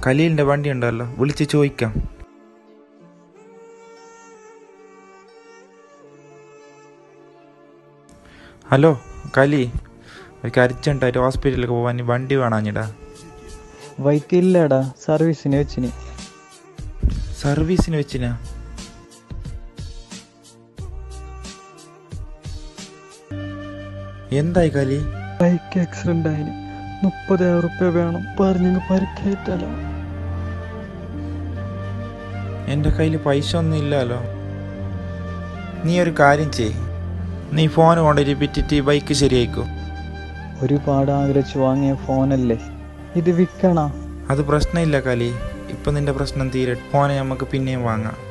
കലീലിൻ്റെ വണ്ടി ഉണ്ടല്ലോ വിളിച്ച് ചോദിക്കാം ഹലോ കലി എനിക്ക് അർജൻറ്റായിട്ട് ഹോസ്പിറ്റലിലേക്ക് പോകാൻ വണ്ടി വേണാഞ്ഞിടാ ബൈക്ക് ഇല്ലടാ സർവീസിന് വെച്ചിന് സർവീസിന് വെച്ചിനാ എന്തായി കലി ബൈക്ക് ആക്സിഡന്റ് ആയിന് മുപ്പതായിരം റുപ്യ വേണം പറഞ്ഞു പരിക്കേറ്റല്ലോ എൻ്റെ കയ്യിൽ പൈസ ഒന്നും ഇല്ലല്ലോ നീ ഒരു കാര്യം ചെയ് നീ ഫോൺ കൊണ്ടുപോയി വിറ്റിട്ട് ഈ ബൈക്ക് ശരിയായിക്കോ ഒരുപാട് ആഗ്രഹിച്ചു വാങ്ങിയ ഫോണല്ലേ ഇത് വിൽക്കണ അത് പ്രശ്നമില്ല കലി ഇപ്പം നിന്റെ പ്രശ്നം തീരെ ഫോനെ നമുക്ക് പിന്നെയും വാങ്ങാം